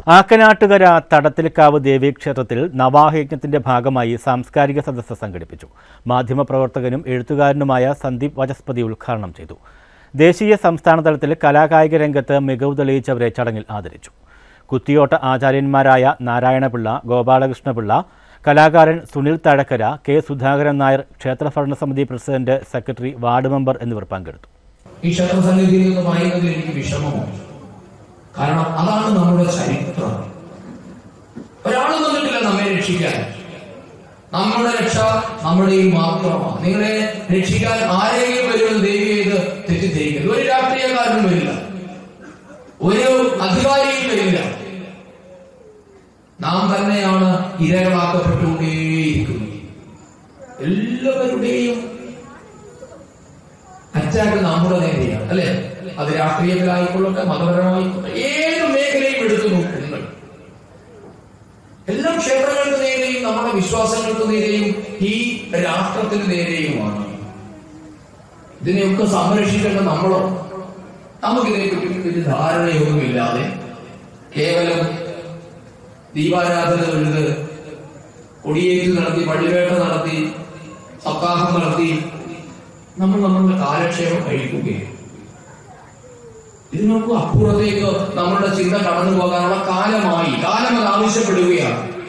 ആക്കനാട്ടുകര തടത്തിൽക്കാവ് ദേവീക്ഷേത്രത്തിൽ നവാഹയജ്ഞത്തിന്റെ ഭാഗമായി സാംസ്കാരിക സദസ്സ് സംഘടിപ്പിച്ചു മാധ്യമപ്രവർത്തകനും എഴുത്തുകാരനുമായ സന്ദീപ് വചസ്പതി ഉദ്ഘാടനം ചെയ്തു ദേശീയ സംസ്ഥാന തലത്തിൽ കലാകായിക രംഗത്ത് മികവ് തെളിയിച്ചവരെ ചടങ്ങിൽ ആദരിച്ചു കുത്തിയോട്ട ആചാര്യന്മാരായ നാരായണപിള്ള ഗോപാലകൃഷ്ണപിള്ള കലാകാരൻ സുനിൽ തഴക്കര കെ സുധാകരൻ നായർ ക്ഷേത്ര ഭരണസമിതി പ്രസിഡന്റ് സെക്രട്ടറി വാർഡ് മെമ്പർ എന്നിവർ പങ്കെടുത്തു ഈ ക്ഷേത്രസന്നിധിയിൽ നിന്ന് പറയുന്നതിൽ എനിക്ക് വിഷമമുണ്ട് കാരണം അതാണ് നമ്മുടെ ചരിത്രം ഒരാളും വന്നിട്ടില്ല നമ്മെ രക്ഷിക്കാൻ നമ്മുടെ രക്ഷ നമ്മുടെയും മാത്രമാണ് നിങ്ങളെ രക്ഷിക്കാൻ ആരെങ്കിലും വരുമെന്ന് ദേവി ചെയ്ത് തെറ്റിദ്ധരിക്കരുത് ഒരു രാഷ്ട്രീയക്കാരനും വരില്ല ഒരു അധികാരിയും വരില്ല നാം തന്നെയാണ് ഇരകളാക്കപ്പെട്ടുകൊണ്ടേയിരിക്കുന്നത് എല്ലാവരുടെയും അറ്റാക്ക് നമ്മുടെ നേരെയാണ് അല്ലെ അത് രാഷ്ട്രീയത്തിലായിക്കൊള്ളട്ടെ മതപരമായിക്കൊള്ളട്ടെ ഏത് മേഖലയും എടുത്തു നോക്കും നിങ്ങൾ എല്ലാ ക്ഷേത്രങ്ങൾക്ക് നേരെയും നമ്മുടെ വിശ്വാസങ്ങൾക്ക് നേരെയും ഈ രാഷ്ട്രത്തിന് നേരെയുമാണ് ഇതിനെയൊക്കെ സംരക്ഷിക്കേണ്ട നമ്മളോ നമുക്കിതിനെ പറ്റി വലിയ ധാരണയൊന്നുമില്ലാതെ കേവലം ദീപാരാധന തൊഴുത് കൊടിയേറ്റ് നടത്തി പള്ളിവേട്ട നടത്തി സപ്താഹം നടത്തി നമ്മൾ നമ്മളുടെ കാലക്ഷേമം കഴിക്കുകയാണ് ഇതിനൊക്കെ അപ്പുറത്തേക്ക് നമ്മളുടെ ചിന്ത കടന്നു പോകാനുള്ള കാലമായി കാലം അത് ആവശ്യപ്പെടുകയാണ്